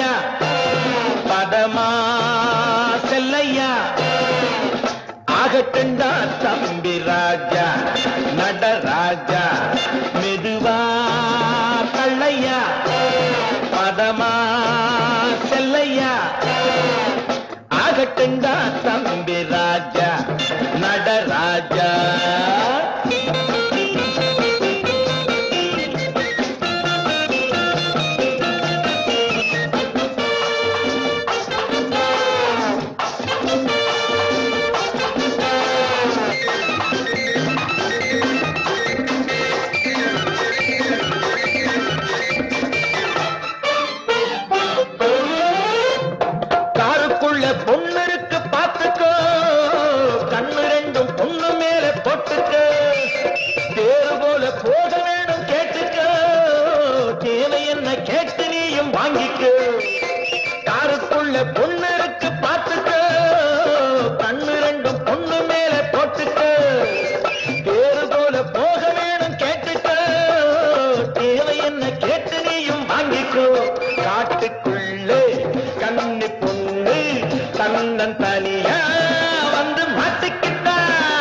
செல்லையா பதமா செல்லையா ஆகட்டுண்டா தம்பி ராஜா நடராஜா மெதுவா தள்ளையா பதமா செல்லையா ஆகட்டுண்டா தம்பி ராஜா நடராஜா காருக்குள்ள பொண்ணு இருக்கு பார்த்துக்கோ கண்ணு ரெண்டும் பொண்ணு மேல போட்டுக்கோ தேரு போல போக வேணும் கேட்டுக்கோ தேவை என்ன கேட்டு நீயும் வாங்கிக்கோ காருக்குள்ள பொண்ணு இருக்கு பார்த்துக்கோ கண்ணு ரெண்டும் பொண்ணு மேல போட்டுக்கோ தேரு போல போக வேணும் கேட்டுக்கோ தேவை என்ன கேட்டு நீயும் வாங்கிக்கோ காட்டுக்குள்ளே கண்ணு பொண்ணு தன்னன் தனியா வந்து மாட்டிக்கிட்டா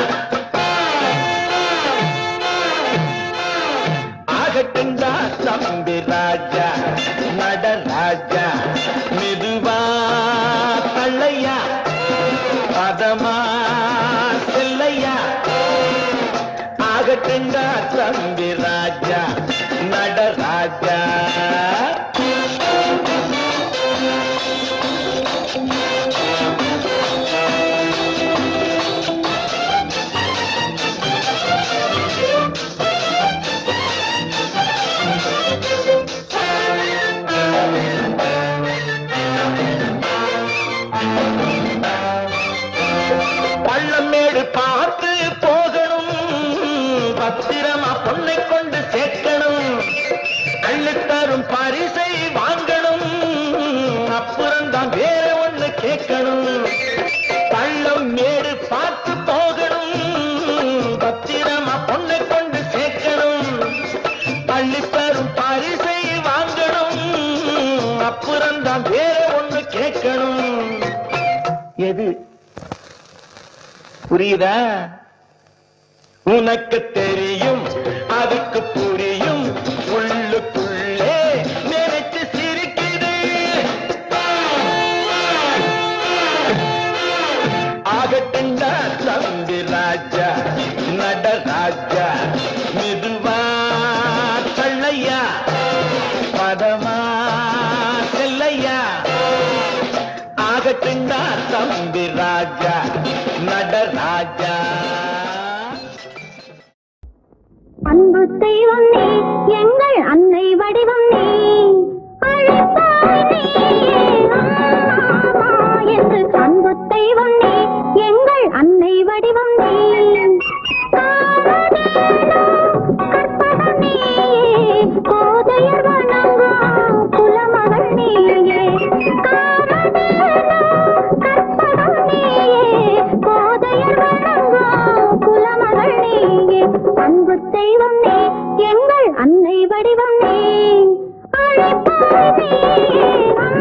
ஆகட்டுண்டா தம்பி ராஜா நடராஜா மெதுவா தள்ளையா பதமா செல்லையா ஆகட்டுண்டா தம்பி ராஜா நடராஜா பள்ளமேடு பார்த்து போகணும் பத்திரமா பொண்ணை கொண்டு சேர்க்கணும் அள்ளித்தரும் பரிசை வாங்கணும் அப்புறம்தான் வேற ஒண்ணு கேட்கணும் பள்ளம் மேடு பார்த்து போகணும் பத்திரமா பொண்ணை கொண்டு சேர்க்கணும் அள்ளித்தரும் பரிசை வாங்கணும் அப்புறம்தான் வேற ஒண்ணு கேட்கணும் எது புரியுதா உனக்கு தெரியும் அதுக்கு புரியும் உள்ளுக்குள்ளே நினைச்சு சிரிக்குது ஆகட்டுண்டா தம்பி ராஜா நடராஜா மெதுவா தள்ளையா பதமா செல்லையா ஆகட்டுண்டா தம்பி ராஜா நடராஜா அன்பு தெய்வம் நீ எங்கள் அன்னை வடிவம் நீ அழைப்பாய் நீயே அம்மா என்று அன்பு தெய்வம் நீ எங்கள் அன்னை வடிவம் நீ காரணேனோ கற்பகம் நீயே கோதையர் வணங்கும் குலமகள் நீயே காரணேனோ கற்பகம் நீயே கோதையர் வணங்கும் குலமகள் நீயே அன்பு தெய்வம் நீ எங்கள் அன்னை வடிவம் நீ அழைப்பாய் நீயே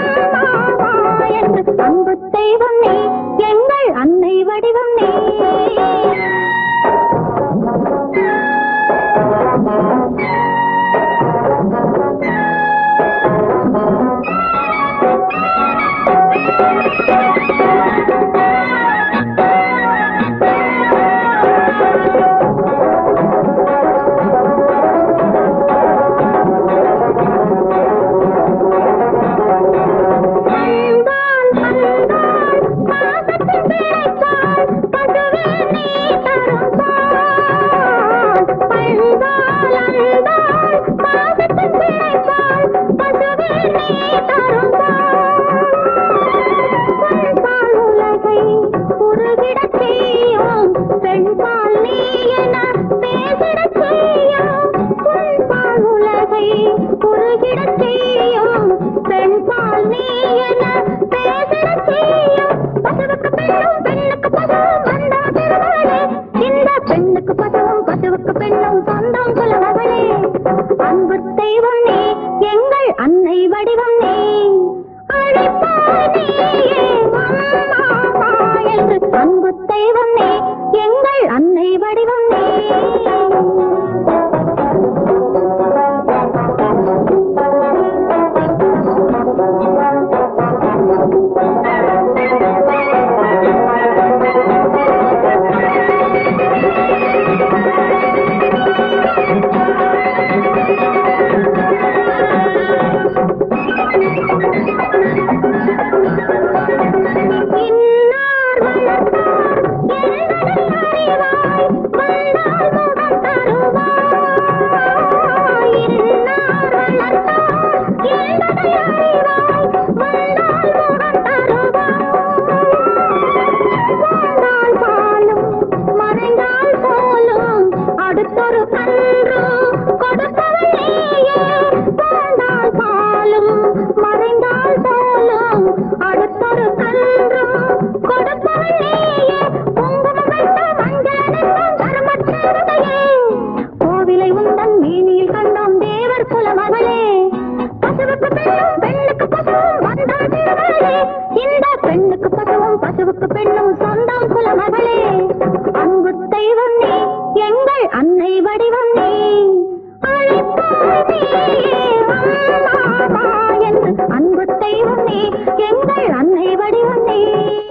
இன்னார் வளர்த்தார் என்பதை அறிவாய் வந்தால் முகம் தருவாய் இன்னார் வளர்த்தார் என்பதை அறிவாய் வந்தால் முகம் தருவாய் வாழ்ந்தால் பாலும் மறைந்தால் போலும் அடுத்தொரு கன்று கொடுப்பவள் நீயே வாழ்ந்தால் பாலும் மறைந்தால் போலும் அடுத்தொரு கன்று கொடுப்பவள் நீயே குங்குமம் வைத்து மஞ்சள் நிறம் தருமற்றதையே கோவிலை உந்தன் மேனியில் கண்டோம் தேவர் குல மகளே பசுவுக்கு பெண்ணும் பெண்ணுக்கு பசுவும் வந்தாள் திருமகளே இந்த பெண்ணுக்கு பசுவும் பசுவுக்கு பெண்ணும் சொந்தம் குல மகளே அன்பு தெய்வம் நீ எங்கள் அன்னை வடிவம் நீ அழைப்பாய் நீயே அம்மா என்று அன்பு தெய்வம் நீ எங்கள் அன்னை வடிவம் நீ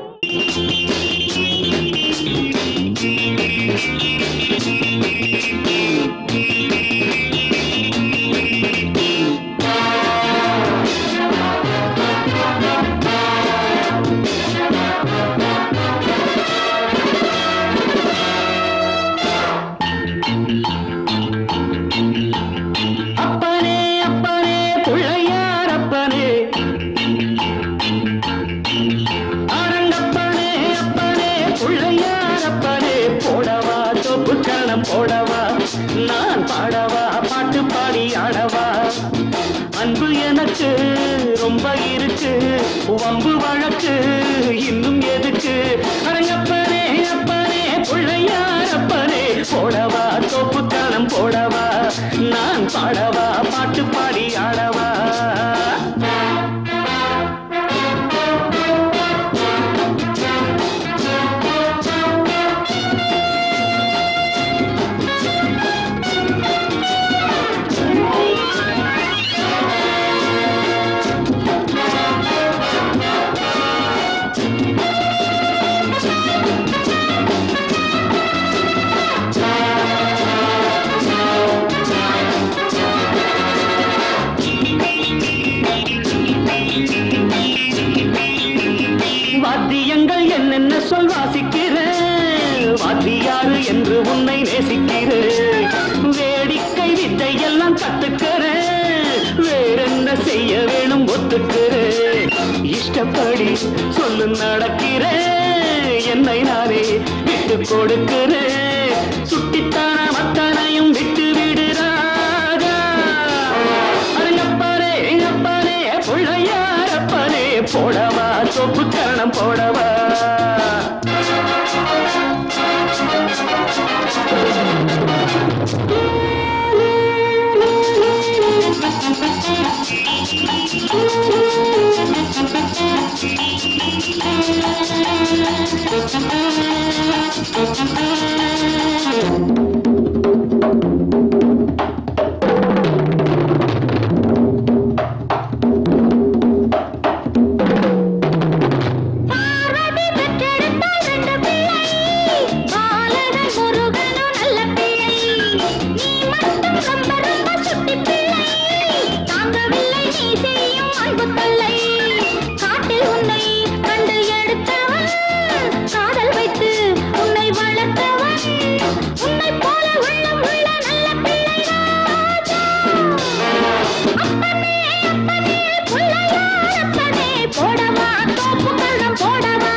அப்பனே அப்பனே பிள்ளையார் அப்பனே அரங்கப்பனே அப்பனே பிள்ளையார் அப்பனே போடவா தொப்பு கணம் போடவா நான் பாடவா பாட்டு பாடி ஆடவா அன்பு எனக்கு ரொம்ப இருக்கு வம்பு வழக்கு இன்னும் எதுக்கு அரங்கப்பனே அப்பனே பிள்ளையார் அப்பனே போடவா தொப்பு கணம் போடவா நான் பாடவா பாட்டு பாடி ஆடவா வாத்தியங்கள் என்னென்ன சொல் வாசிக்கிறேன் வாத்தியாரு என்று உன்னை நேசிக்கிறேன் வேடிக்கை வித்தை எல்லாம் கத்துக்கிறேன் வேறென்ன செய்ய வேணும் ஒத்துக்கிறேன் இஷ்டப்படி சொல்லு நடக்கிறேன் என்னை நானே விட்டு கொடுக்கிறேன் சுட்டித்தான மத்தனையும் விட்டு விடுறாரா அரங்கப்பாரே எங்கப்பாரே பிள்ளையாரப்பனே போடவா சொப்பு கரணம் போடவா பார்வதி பெற்றெடுத்தாள் ரெண்டு பிள்ளை பாலகன் முருகனும் நல்ல பிள்ளை நீ மட்டும் ரொம்ப ரொம்ப சுட்டி பிள்ளை தாங்கவில்லை நீ செய்யும் அன்பு தொல்லை காட்டில் உன்னை கண்டு எடுத்தவன் காதல் வைத்து உன்னை வளர்த்தவன் உன்னை போல உள்ளம் உள்ள நல்ல பிள்ளை ராஜா அப்பனே அப்பனே பிள்ளையார் அப்பனே போடவா தோப்பு கள்ளம் போடவா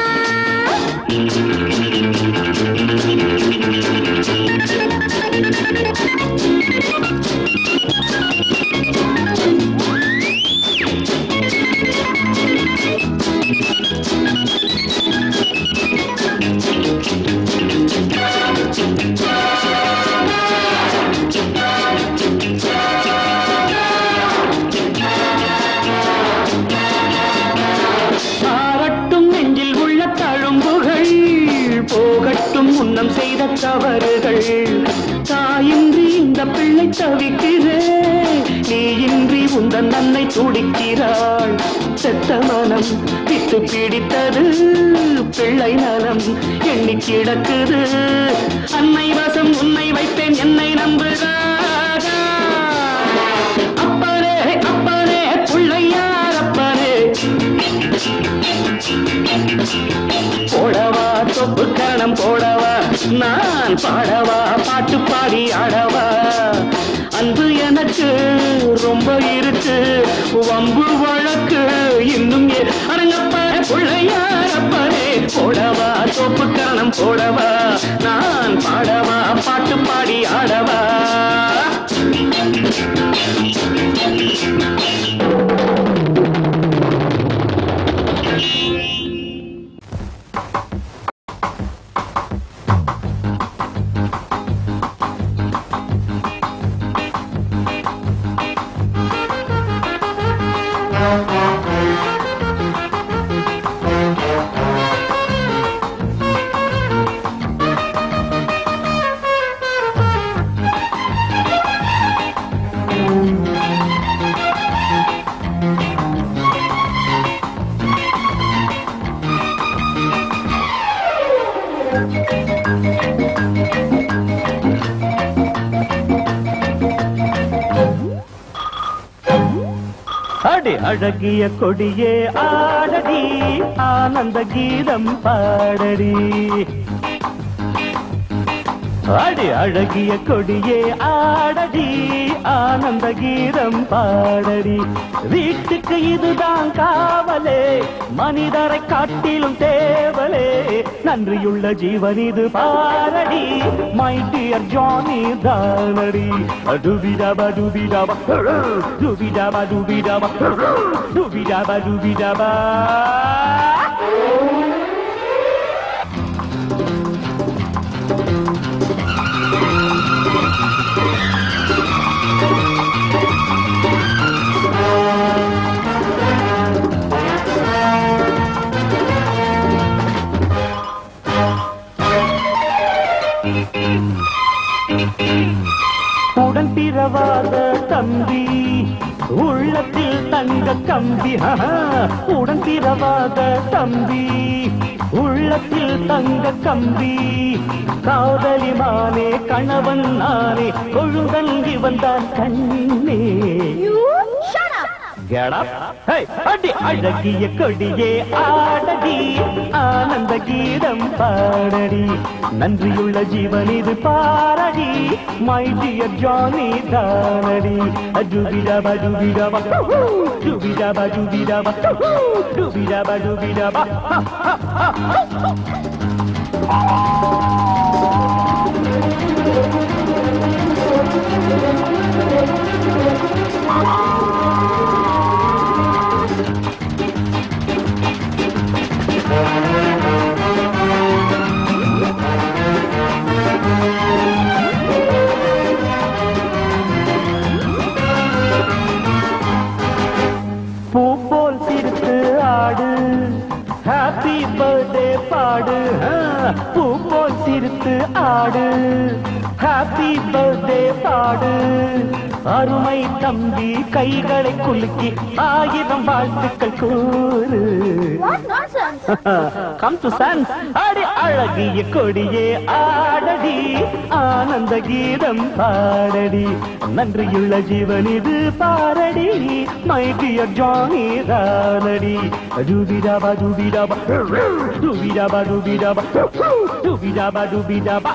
ஆரட்டும் நெஞ்சில் உள்ள தழும்புகள் போகட்டும் முன்னம் செய்த தவறுகள் தாயின்றி இந்த பிள்ளை தவிக்கிறேன் நீ இன்றி உந்தன் அன்னை துடிக்கிறாள் செத்த மனம் விட்டு பிடித்தது பிள்ளை நலம் எண்ணி கிடக்குது அன்னை வசம் உன்னை வைப்பேன் என்னை நம்புகிறாரா அப்பனே அப்பனே பிள்ளையார் அப்பனே போடவா தொப்பு கரணம் போடவா நான் பாடவா பாட்டு பாடி ஆடவா அன்பு எனக்கு ரொம்ப இருக்கு வம்பு வழக்கு இன்னும் ஏ- அரங்கப்ப பிள்ளையாரப்பனே போடவா தொப்பு கரணம் போடவா நான் பாடவா பாட்டு பாடி ஆடவா அடி அழகிய கொடியே ஆடடி ஆனந்த கீதம் பாடடி அடி அழகிய கொடியே ஆடடி ஆனந்த கீதம் பாடடி வீட்டுக்கு இதுதான் காவலே மனிதரை காட்டிலும் தேவலே நன்றியுள்ள ஜீவன் இது பாரடி மை டியர் ஜானி தானடி டுபிடபா டுபிடபா டுபிடபா டுபிடபா டுபிடபா டுபிடபா உடன் பிறவாத தம்பி உள்ளத்தில் தங்க கம்பி ஆஹா. உடன் பிறவாத தம்பி உள்ளத்தில் தங்க கம்பி காதலி மானே கணவன் நானே ஒழுங்கன் இவன் தான் கண்ணே You shut up. Get up. Hey, அடி அழகிய கொடியே ஆடடி ஆனந்த கீதம் பாடடி நன்றியுள்ள ஜீவன் இது பாரடி மை டியர் ஜானி தானடி டுபிடபா டுபிடபா டுபிடபா டுபிடபா டுபிடபா டுபிடபா பூ போல் சிரித்து ஆடு ஹாப்பி பர்த்டே பாடு ஆ, பூ போல் சிரித்து ஆடு ஹாப்பி பர்த்டே பாடு அருமை தம்பி கைகளை குலுக்கி ஆயிரம் வாழ்த்துக்கள் கூறு What nonsense. Come to sense அடி அழகிய கொடியே ஆடடி ஆனந்த கீதம் பாடடி நன்றியுள்ள ஜீவன் இது பாரடி மை டியர் ஜானி ரானடி டூபிடாபா டூபிடாபா டூபிடாபா டூபிடாபா டூபிடாபா டூபிடாபா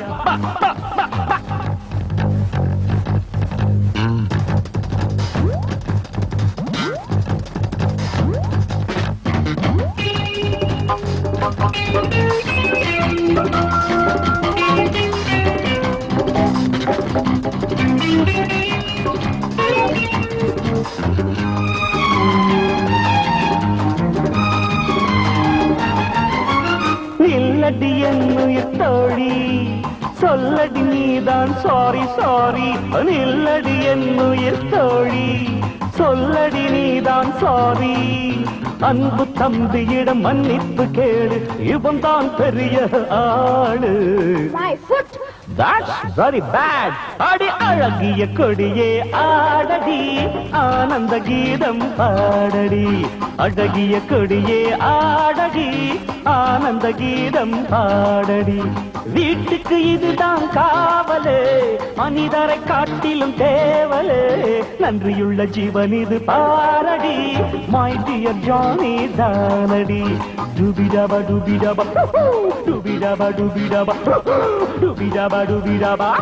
நில்லடி என்னுயிர் தோழி சொல்லடி நீதான் சாரி சாரி நில்லடி என்னுயிர் தோழி சொல்லடி நீதான் சாரி அன்பு தம்பியிடம் மன்னிப்பு கேளு இவன் தான் பெரிய ஆளு My foot. That's very bad. அடி அழகிய கொடியே ஆடடி ஆனந்த கீதம் பாடடி அழகிய கொடியே ஆடடி ஆனந்த கீதம் பாடடி வீட்டுக்கு இதுதான் காவலே மனிதரை காட்டிலும் தேவலே நன்றியுள்ள ஜீவன் இது பாரடி மை டியர் ஜானி தானடி டுபிடபா டுபிடபா டுபிடபா டுபிடபா டுபிடபா டுபிடபா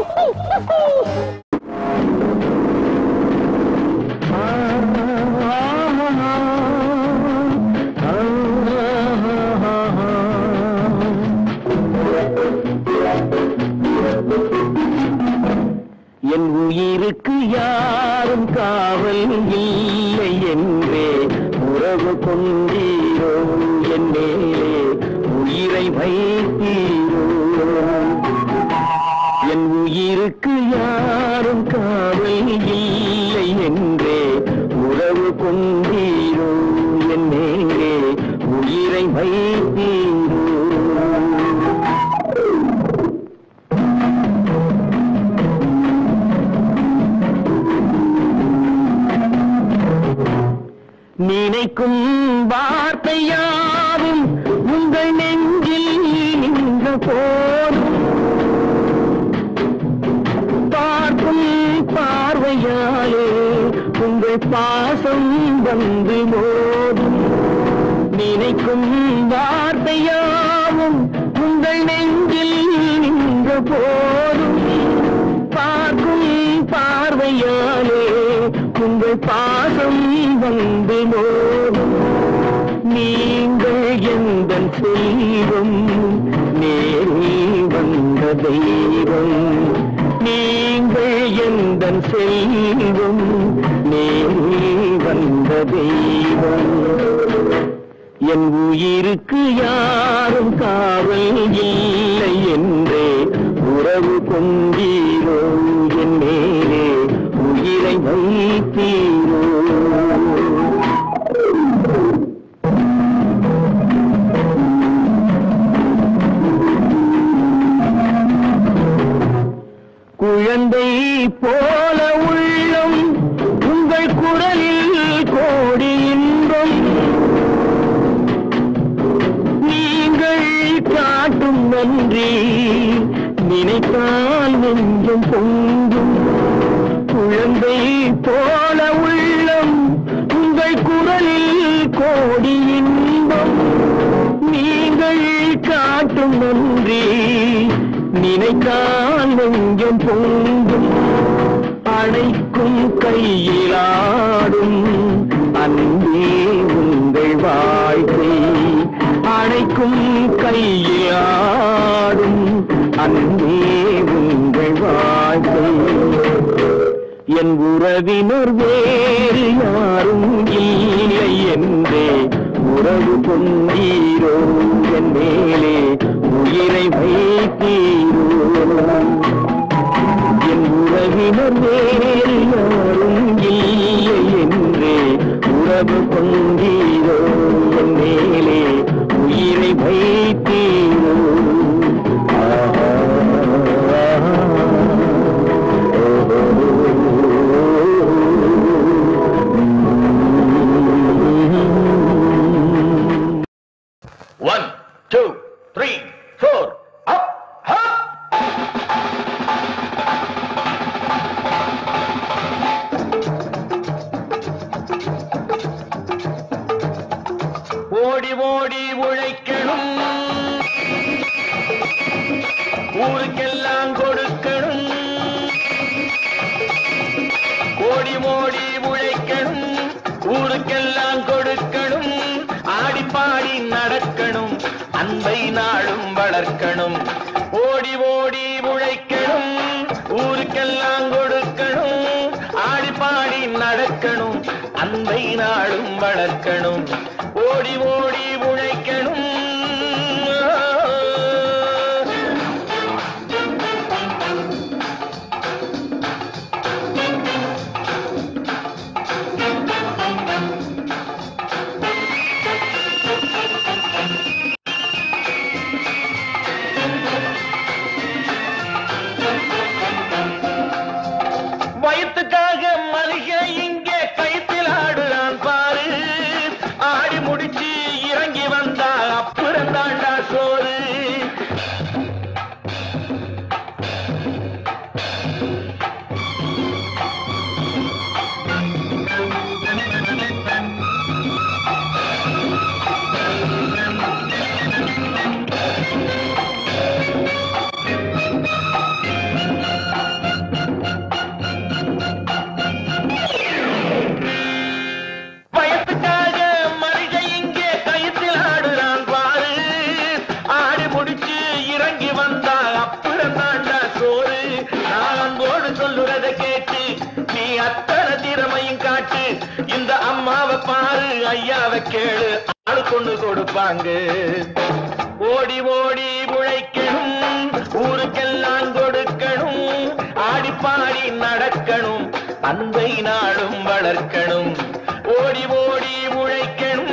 என் உயிருக்கு யாரும் காவல் இல்லை என்றே உறவு கொண்டீரோ என் மேலே உயிரை வைத்தீரோ என் உயிருக்கு யாரும் காவல் இல்லை என்றே உறவு கொண்டீரோ என் மேலே உயிரை வைத்தீரோ நினைக்கும் வார்த்தையாவும் உங்கள் நெஞ்சில் நின்ற போதும் பார்க்கும் பார்வையாலே உங்கள் பாசம் வந்து மோதும் நினைக்கும் வார்த்தையாவும் உங்கள் நெஞ்சில் நின்ற போதும் பார்க்கும் பார்வையாலே உங்கள் பாசம் வந்து மோதும் நீங்கள் எந்த செல்வம் நேரில் வந்த தெய்வம் நீங்கள் எந்த செல்வம் நேரில் வந்த தெய்வம் என் உயிருக்கு யாரும் காவல் இல்லை என்றே உறவு கொண்டீரோ என் மேலே உயிரை வைத்தீரோ குழந்தை போல உள்ளம் உங்கள் குரலில் கோடி இன்பம் நீங்கள் காட்டும் நன்றி நினைத்தால் நெஞ்சம் பொங்கும் குழந்தை போல உள்ளம் உங்கள் குரலில் கோடி இன்பம் நீங்கள் காட்டும் நன்றி நினைத்தால் நெஞ்சம் பொங்கும் அணைக்கும் கையிலாடும் அன்பே உங்கள் வாழ்க்கை அணைக்கும் கையிலாடும் அன்பே உங்கள் வாழ்க்கை என் உறவினர் வேறு யாரும் இல்லை என்றே உறவு கொண்டீரோ என் மேலே உயிரை வைத்தீரோ என் உறவினர் வேறு யாரும் இல்லை என்றே உறவு கொண்டீரோ என் மேலே உயிரை வைத்தீரோ ஆஹா, One, two, three, four. Up, up. ஓடி ஓடி உழைக்கணும் ஊருக்கெல்லாம் கொடுக்கணும் ஓடி ஓடி உழைக்கணும் ஊருக்கெல்லாம் கொடுக்கணும் ஆடி பாடி நடக்கணும் அன்பை நாளும் வளர்க்கணும் ஓடி ஓடி உழைக்கணும் ஊருக்கெல்லாம் கொடுக்கணும் ஆடி பாடி நடக்கணும் அன்பை நாளும் வளர்க்கணும் ஓடி ஓடி உழைக்கணும் முடிச்சு இறங்கி வந்தா அப்புறம் தாண்டா சோறு பயத்துக்காக மனித இங்கே கயிற்றில் ஆடுறான் பாரு ஆடி முடிச்சு இறங்கி வந்தா அப்புறம் தாண்டா சோறு நான் அன்போடு சொல்லுறத கேட்டு நீ அத்தனை திறமையும் காட்டு இந்த அம்மாவை பாரு ஐயாவை கேளு ஆளு கொண்டு கொடுப்பாங்க ஓடி ஓடி உழைக்கணும் ஊருக்கெல்லாம் கொடுக்கணும் ஆடி பாடி நடக்கணும் அன்பை நாளும் வளர்க்கணும் ஓடி ஓடி உழைக்கணும்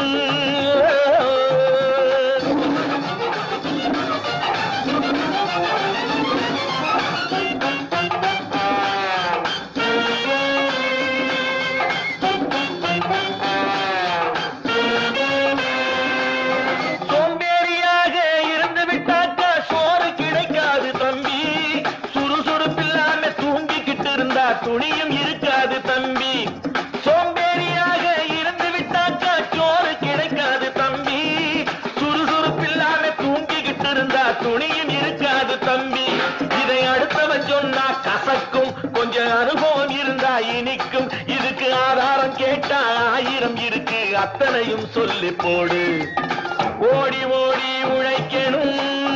சோம்பேறியாக இருந்து விட்டாக்கா சோறு கிடைக்காது தம்பி சுறுசுறுப்பில்லாம தூங்கிக்கிட்டு இருந்தா துணியும் இருக்காது தம்பி சோம்பேறியாக இருந்து விட்டாக்கா சோறு கிடைக்காது தம்பி சுறுசுறுப்பில்லாம தூங்கிக்கிட்டு இருந்தா துணியும் இருக்காது தம்பி இதை அடுத்தவன் சொன்னா கசக்கும் கொஞ்சம் அனுபவம் இருந்தா இனிக்கும் இதுக்கு ஆதாரம் கேட்டா ஆயிரம் இருக்கு அத்தனையும் சொல்லி போடு ஓடி ஓடி உழைக்கணும்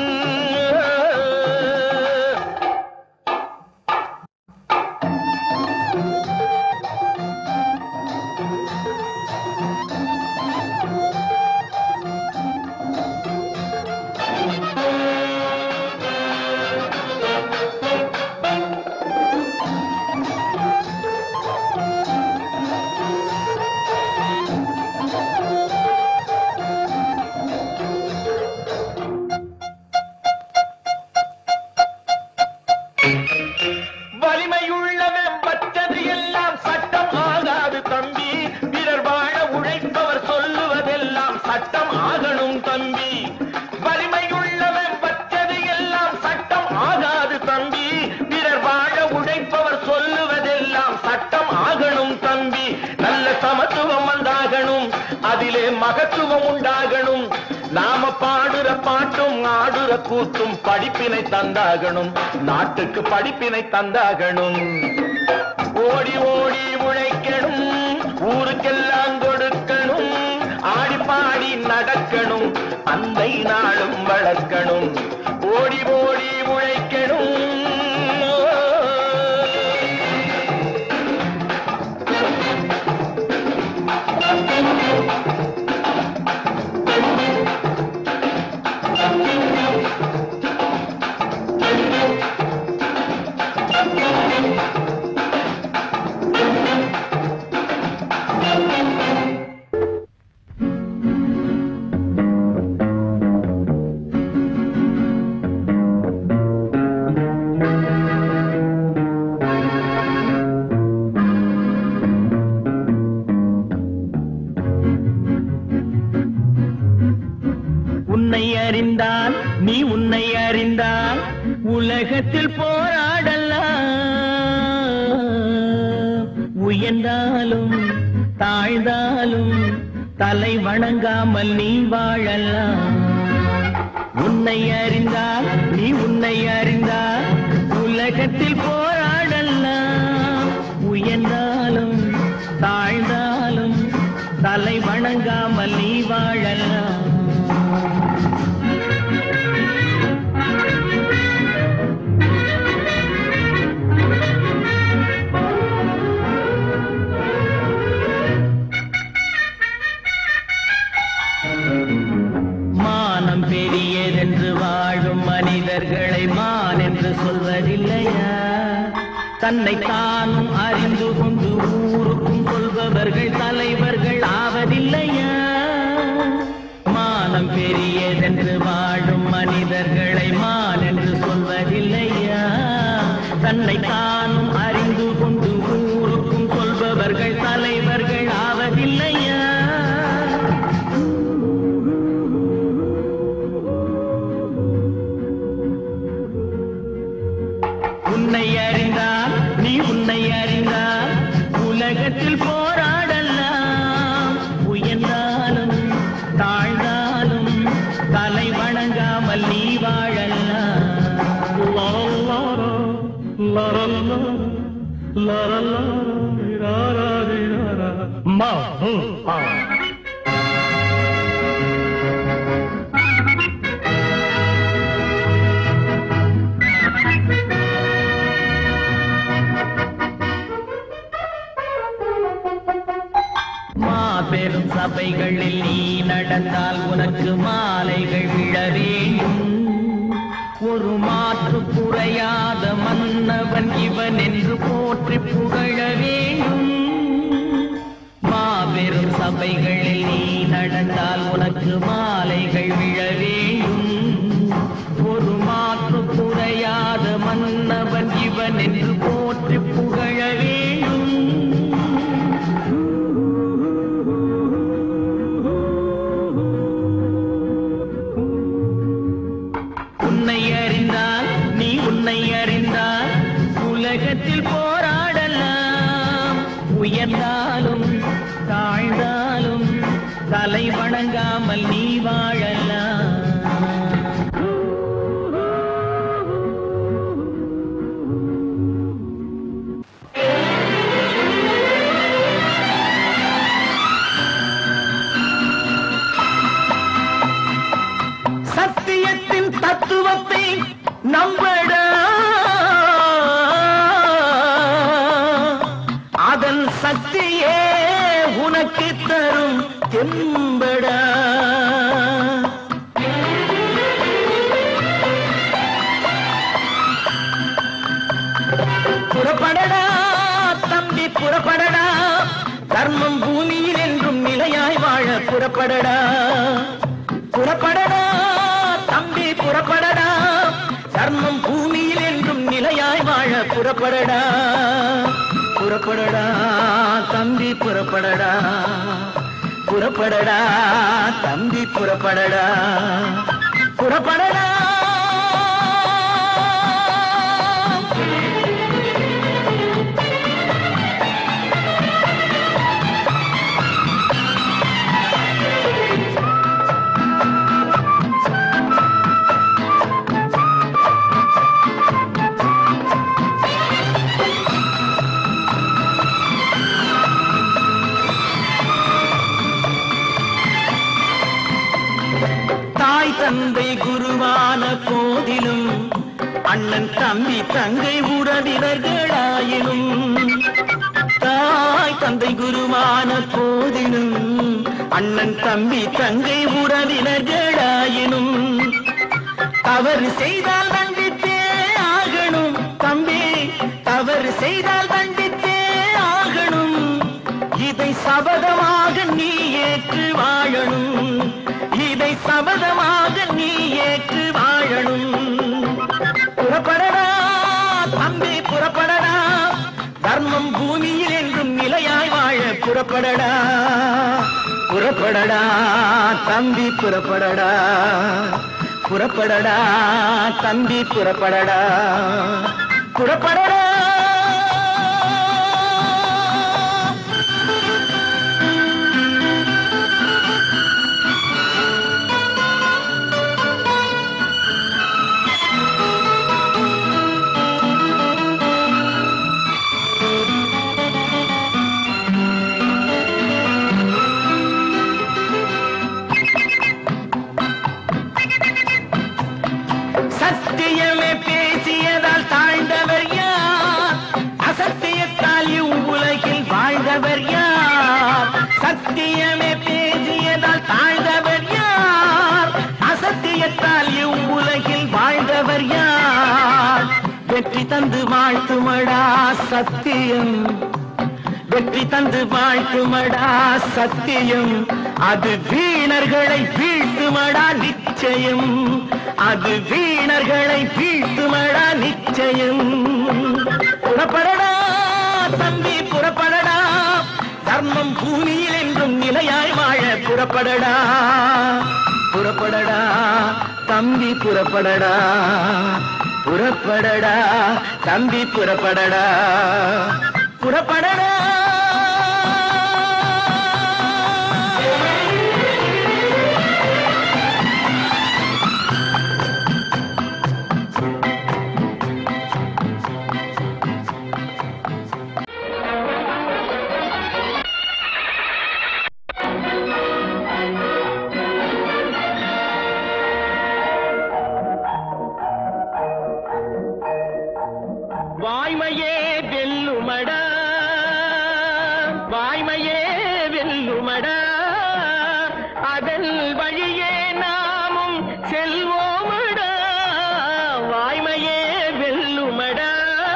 வலிமையுள்ளவன் பச்சது எல்லாம் சட்டம் ஆகாது தம்பி பிறர் வாழ உழைப்பவர் சொல்லுவதெல்லாம் சட்டம் ஆகணும் தம்பி வலிமையுள்ளவன் பச்சது எல்லாம் சட்டம் ஆகாது தம்பி பிறர் வாழ உழைப்பவர் சொல்லுவதெல்லாம் சட்டம் ஆகணும் தம்பி நல்ல சமத்துவம் வந்தாகணும் அதிலே மகத்துவம் உண்டாகணும் நாம பாடுற பாட்டும் ஆடுற கூத்தும் படிப்பினை தந்தாகணும் நாட்டுக்கு படிப்பினை தந்தாகணும் ஓடி ஓடி உழைக்கணும் ஊருக்கெல்லாம் கொடுக்கணும் ஆடி பாடி நடக்கணும் அந்தை நாளும் வளர்க்கணும் ஓடி ஓடி உழைக்கணும் உன்னை அறிந்தால் நீ உன்னை அறிந்தால் உலகத்தில் போராடலாம் உயர்ந்தாலும் தாழ்ந்தாலும் தலை வணங்காமல் நீ வாழலாம் உன்னை அறிந்தால் நீ உன்னை அறிந்தால் உலகத்தில் போராடலாம் உயர்ந்தாலும் தாழ்ந்தாலும் தலை வணங்காமல் நீ வாழலாம் மானம் பெரியதென்று வாழும் மனிதர்களை மான் என்று சொல்வதில்லையா தன்னை தானும் அறிந்து கொண்டு ஊருக்கும் சொல்பவர்கள் தலைவர்கள் ஆவதில்லையா மானம் பெரியதென்று வாழும் மனிதர்களை மான் என்று சொல்வதில்லையா தன்னை தானும் அறிந்து கொண்டு ஊருக்கும் சொல்பவர்கள் தலைவர்கள் ஆவதில்லையா ஹம், ஆ. மாபெரும் சபைகளில் நீ நடந்தால் உனக்கு மாலைகள் விழ வேண்டும் ஒரு மாற்று குறையாத மன்னவன் இவன் என்று போற்றி புகழ வேண்டும் மாபெரும் சபைகளில் நீ நடந்தால் உனக்கு மாலைகள் விழ வேண்டும் ஒரு மாற்று குறையாத மன்னவன் இவன் என்று போற்றி புகழ வேண்டும் உன்னை அறிந்தால் நீ உன்னை அறிந்தால் உலகத்தில் போராடலாம் உயர்ந்தாலும் தாழ்ந்தாலும் தலை வணங்காமல் நீ வாழலாம் சத்தியத்தின் தத்துவத்தை நம்படா அதன் சக்தியே உனக்கு தரும் தெம்படா புறப்படடா தம்பி புறப்படடா தர்மம் பூமியில் என்றும் நிலையாய் வாழ புறப்படடா புறப்படடா தம்பி புறப்படடா தர்மம் பூமியில் என்றும் நிலையாய் வாழ புறப்படடா புறப்படடா தம்பி புறப்படடா புறப்படடா தம்பி புறப்படடா புறப்படடா தாய் தந்தை குருவான போதிலும் அண்ணன் தம்பி தங்கை உறவினர்களாயினும் தாய் தந்தை குருவான போதிலும் அண்ணன் தம்பி தங்கை உறவினர்களாயினும் தவறு செய்தால் தண்டித்தே ஆகணும் தம்பி தவறு செய்தால் தண்டித்தே ஆகணும் இதை சபதமாக நீ ஏற்று வாழணும் இதை சபதமாக நீ ஏற்று வாழணும் புறப்படடா தம்பி புறப்படடா தர்மம் பூமியில் என்றும் நிலையாய் வாழ புறப்படடா புறப்படடா தம்பி புறப்படடா புறப்படடா தம்பி புறப்படடா புறப்படடா சத்தியமே பேசியதால் தாழ்ந்தவர் யார் அசத்தியத்தால் இவ்வுலகில் வாழ்ந்தவர் யார் சத்தியமே பேசியதால் தாழ்ந்தவர் யார் அசத்தியத்தால் இவ்வுலகில் வாழ்ந்தவர் யார் வெற்றி தந்து வாழ்த்துமடா சத்தியம் வெற்றி தந்து வாழ்த்துமடா சத்தியம் அது வீணர்களை வீழ்த்துமடா நிச்சயம் அது வீணர்களை வீழ்த்துமடா நிச்சயம் புறப்படடா தம்பி புறப்படடா தர்மம் பூமியில் என்றும் நிலையாய் வாழ புறப்படடா புறப்படடா தம்பி புறப்படடா புறப்படடா தம்பி புறப்படடா புறப்படடா வழியே நாமும் செல்வோமடா வாய்மையே வெல்லுமடா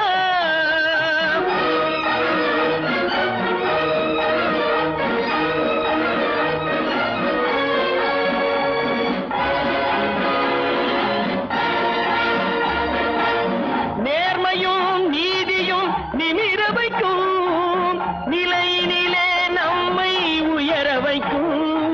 நேர்மையும் நீதியும் நிமிர வைக்கும் நிலையினிலே நம்மை உயர வைக்கும்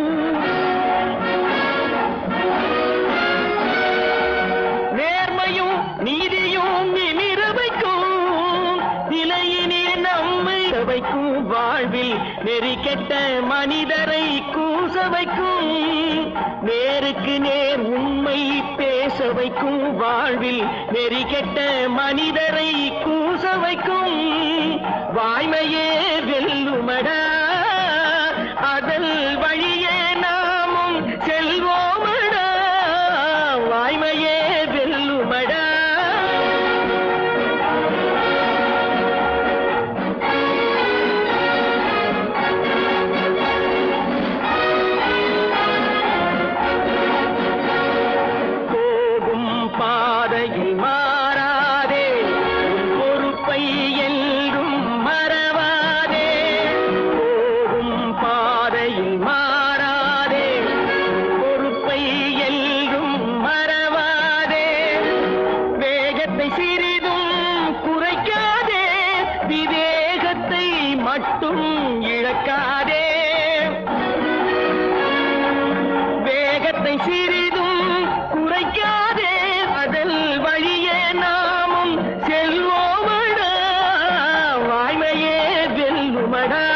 நேர்மையும் நீதியும் நிமிர வைக்கும் நிலையினிலே நம்மை வைக்கும் வாழ்வில் நெறி கெட்ட மனிதரை கூச வைக்கும் நேருக்கு நேர் உண்மை பேச வைக்கும் வாழ்வில் நெறி கெட்ட மனிதரை கூச வைக்கும் வாய்மையே வெல்லுமடா அதல் வழியே நாமும் செல்வோமடா வாய்மையே வெல்லுமடா போகும் பாதையில் மாறாதே உன் பொறுப்பை என்றும் மறவாதே போகும் பாதையில் மாறாதே உன் பொறுப்பை என்றும் மறவாதே வேகத்தை சிறிதும் குறைக்காதே விவேகத்தை மட்டும் இழக்காதே வேகத்தை சிறிதும் குறைக்காதே அதல் வழியே நாமும் செல்வோமடா வாய்மையே வெல்லுமடா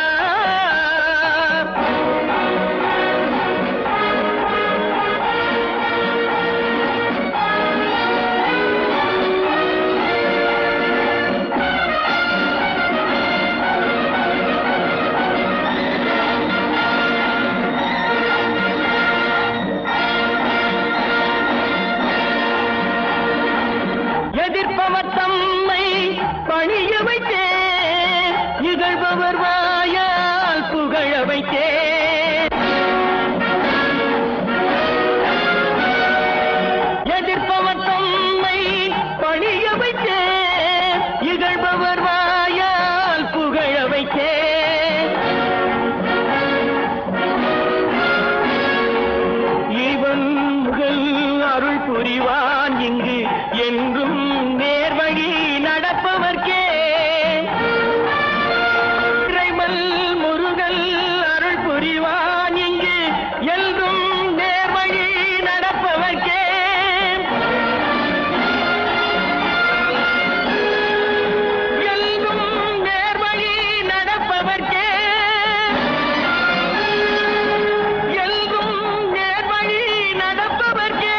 எதிர்ப்பவர் தம்மை பணிய வைத்தே இகழ்பவர் வாயால் புகழ வைத்தே எதிர்ப்பவர் தம்மை பணிய வைத்தே இகழ்பவர் வாயால் புகழ வைத்தே இவன் முகல் அருள் புரிவான் இங்கு என்றும் நேர்வழி நடப்பவர்க்கே இறைமல் முருகல் அருள் புரிவான் இங்கு என்றும் நேர்வழி நடப்பவர்க்கே என்றும் நேர்வழி நடப்பவர்க்கே எங்கும் நேர்வழி நடப்பவர்க்கே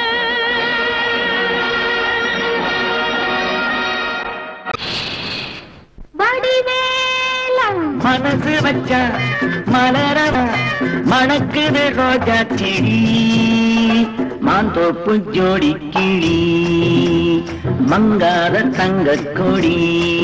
வடிவேலம் மனசு வச்சா மலரவ மணக்குது ரோஜா செடி மாந்தோப்பு ஜோடி கிளி மங்காத தங்க கொடி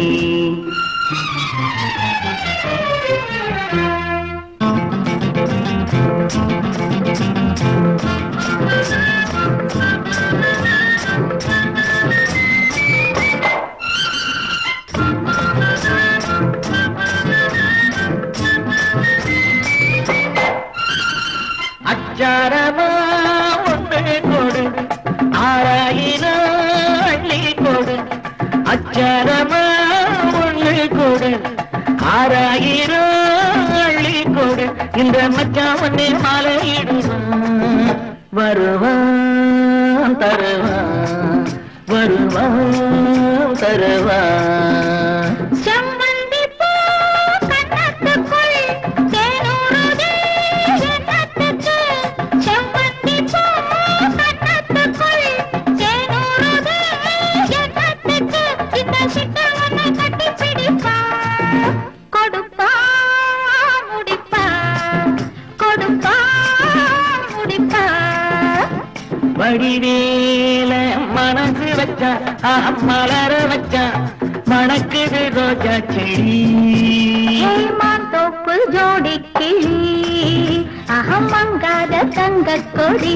அச்சாரமா ஒன்று கொடு ஆறாயிரம் அள்ளி கொடு அச்சாரமா ஒன்று கொடு ஆறாயிரம் அள்ளி கொடு இந்த மச்சான் ஒன்னே மாலையிடுவான் வருவான் தருவான் வருவான் தருவான் செம்மந்தி பூ கன்னத்துக்குள் தேனூறுதே எண்ணத்துக்கு. செம்மந்தி பூ கன்னத்துக்குள் தேனூறுதே எண்ணத்துக்கு. இந்த சிட்டவனை கட்டிப் பிடிப்பான். கொடுப்பான், முடிப்பான். கொடுப்பான், முடிப்பான். வடிவேல மனசு வச்சா ஆஹ், மலர வச்சா மணக்குது ரோஜா செடி ஏமாந்தோப்பு ஜோடி கிளி அகம் மங்காத தங்க கொடி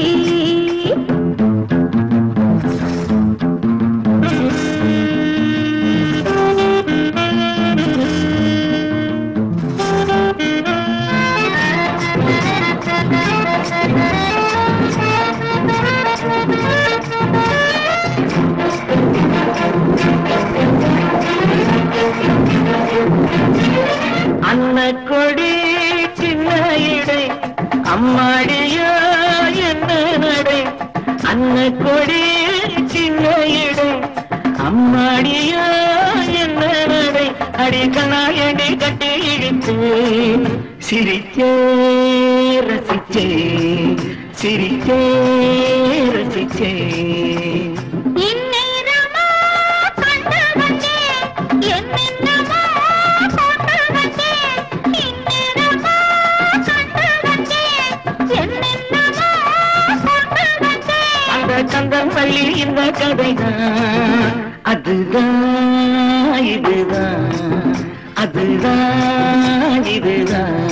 அன்ன கொடி சின்ன இடை அம்மாடியோ என்ன நடை அன்ன கொடி சின்ன இடை அம்மாடியோ என்ன நடை அடி கண்ணாயடி கட்டி இழுத்து சிரிச்சே ரசிச்சே சிரிச்சே ரசிச்சே இந்நேரமா கண்டு வந்தேன் என்னென்னமோ கொண்டு வந்தேன் இந்நேரமா கண்டு வந்தேன் என்னென்னமோ கொண்டு வந்தேன் அந்த கந்தன் வள்ளி இந்த கதைதான் அதுதான் இதுதான் அதுதான் இதுதான்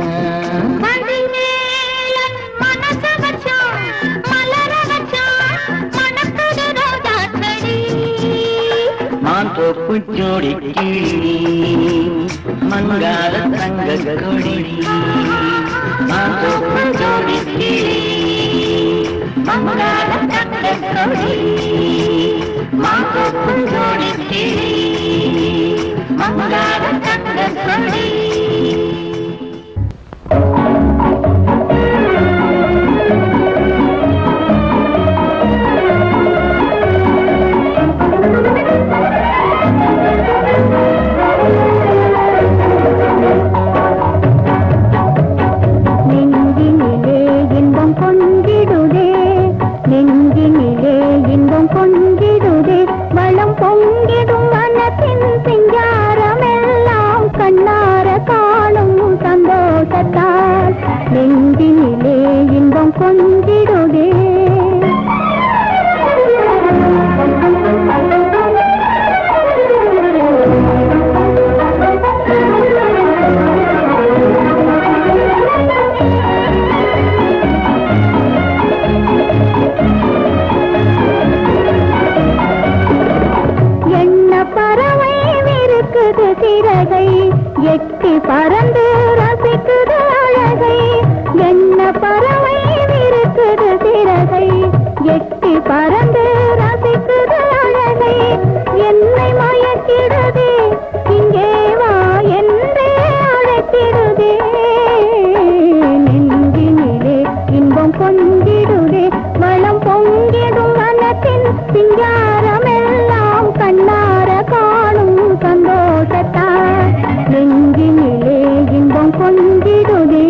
மணிமேளன் மனசு வச்சான், மலர வச்சான், மணக்குது ரோஜாச் செடி. மான் தோப்பு ஜோடி கிளி மங்காத தங்க கொடி மான் தோப்பு ஜோடி கிளி மங்காத தங்க கொடி மான் தோப்பு ஜோடி கிளி மங்காத தங்க கொடி நெஞ்சினிலே இன்பம் கொண்டிடுதே நெஞ்சினிலே இன்பம் கொண்டிடுதே வளம் பொங்கிடும் மனத்தின் சிங்காரமெல்லாம் கண்ணார காணும் சந்தோஷத்தால் நெஞ்சினிலே இன்பம் கொண்டிடுதே எண்ண பறவை விருக்குது சிறகை எட்டி பறந்து ரசிக்குது அழகை எண்ண பறவை விருக்குது சிறகை எட்டி பறந்து ரசிக்குது அழகை என்னை மயக்கிடுதே இங்கே வா என்றே அழைத்திடுதே நெஞ்சினிலே இன்பம் கொண்டிடுதே வளம் பொங்கிடும் மனத்தின் சிங்காரமெல்லாம் கண்ணார காணும் சந்தோஷத்தால் நெஞ்சினிலே இன்பம் கொண்டிடுதே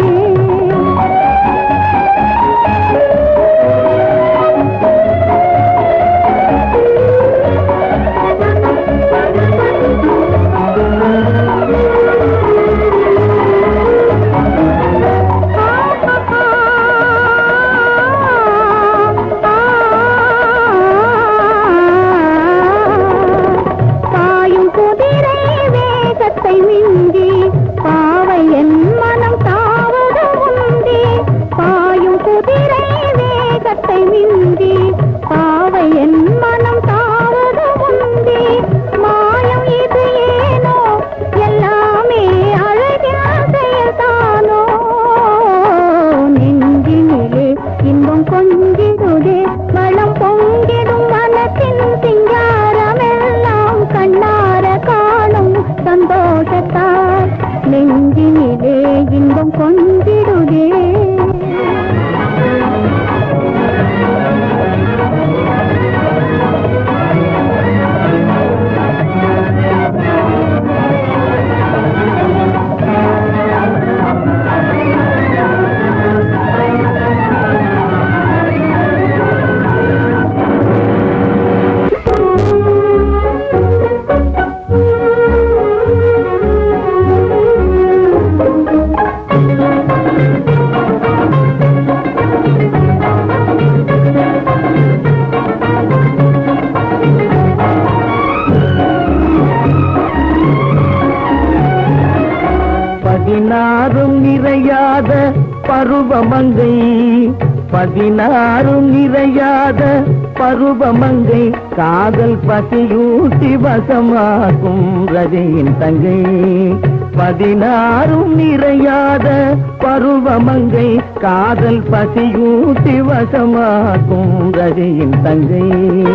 பதினாறும் நிறையாத பருவமங்கை காதல் பசியூட்டி வசமாகும் ரதியின் தங்கை பதினாறும் நிறையாத பருவமங்கை காதல் பசியூட்டி வசமாகும் ரதியின் தங்கை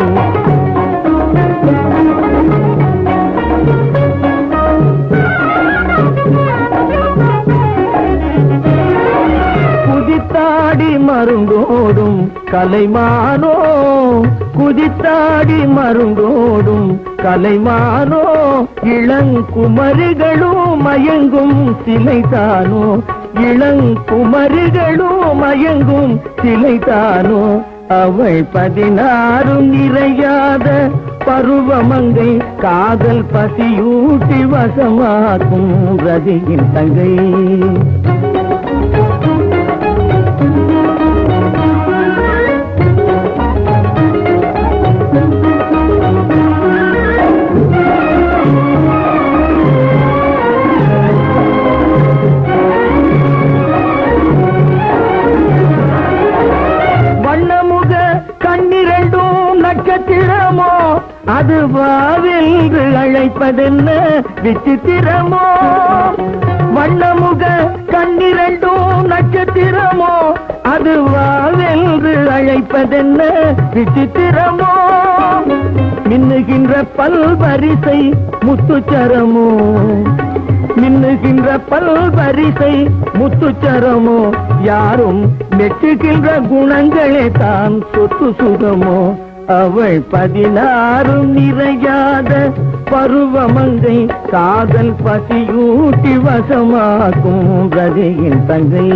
குதித்தாடி மருங்கோடும் கலைமானோ குதித்தாடி மருங்கோடும் கலைமானோ இளங்குமரிகளும் மயங்கும் சிலைதானோ இளங்குமரிகளும் மயங்கும் சிலைதானோ அவள் பதினாறும் நிறையாத பருவமங்கை காதல் பசியூட்டி வசமாக்கும் ரதியின் தங்கை வண்ணமுக கண்ணிரண்டும் நட்சத்திரமோ அது வாவென்று அழைப்பதென்ன விசித்திரமோ வண்ணமுக கண்ணிரண்டும் நட்சத்திரமோ அது வாவென்று அழைப்பதென்ன விசித்திரமோ மின்னுகின்ற பல்வரிசை முத்துச்சரமோ மின்னுகின்ற பல்வரிசை முத்துச்சரமோ யாரும் மெச்சுகின்ற குணங்களே தான் சொத்து சுகமோ அவள் பதினாறும் நிறையாத பருவமங்கை காதல் பசியூட்டி வசமாக்கும் ரதியின் தங்கை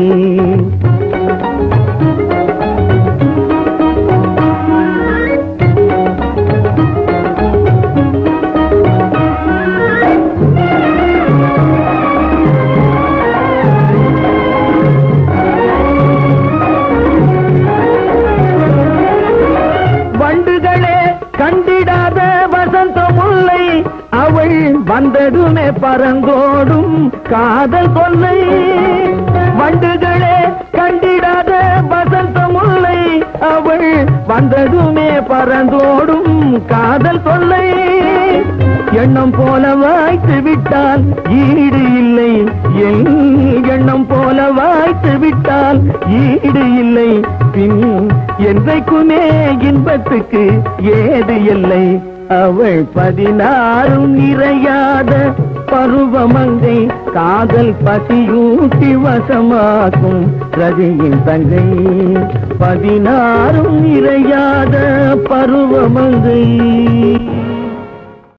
வண்டுகளே கண்டிடாத வசந்த முல்லை அவள் வந்ததுமே பறந்தோடும் காதல் கொல்லை வண்டுகளே கண்டிடாத வசந்த முல்லை அவள் வந்ததுமே பறந்தோடும் காதல் கொல்லை எண்ணம் போல வாய்த்து விட்டால் ஈடு இல்லை என் எண்ணம் போல வாய்த்து விட்டால் ஈடு இல்லை பின் என்றைக்குமே இன்பத்துக்கு ஏது இல்லை அவள் பதினாறும் நிறையாத பருவமங்கை காதல் பசியூட்டி வசமாக்கும் ரதியின் தங்கை பதினாறும் நிறையாத பருவமங்கை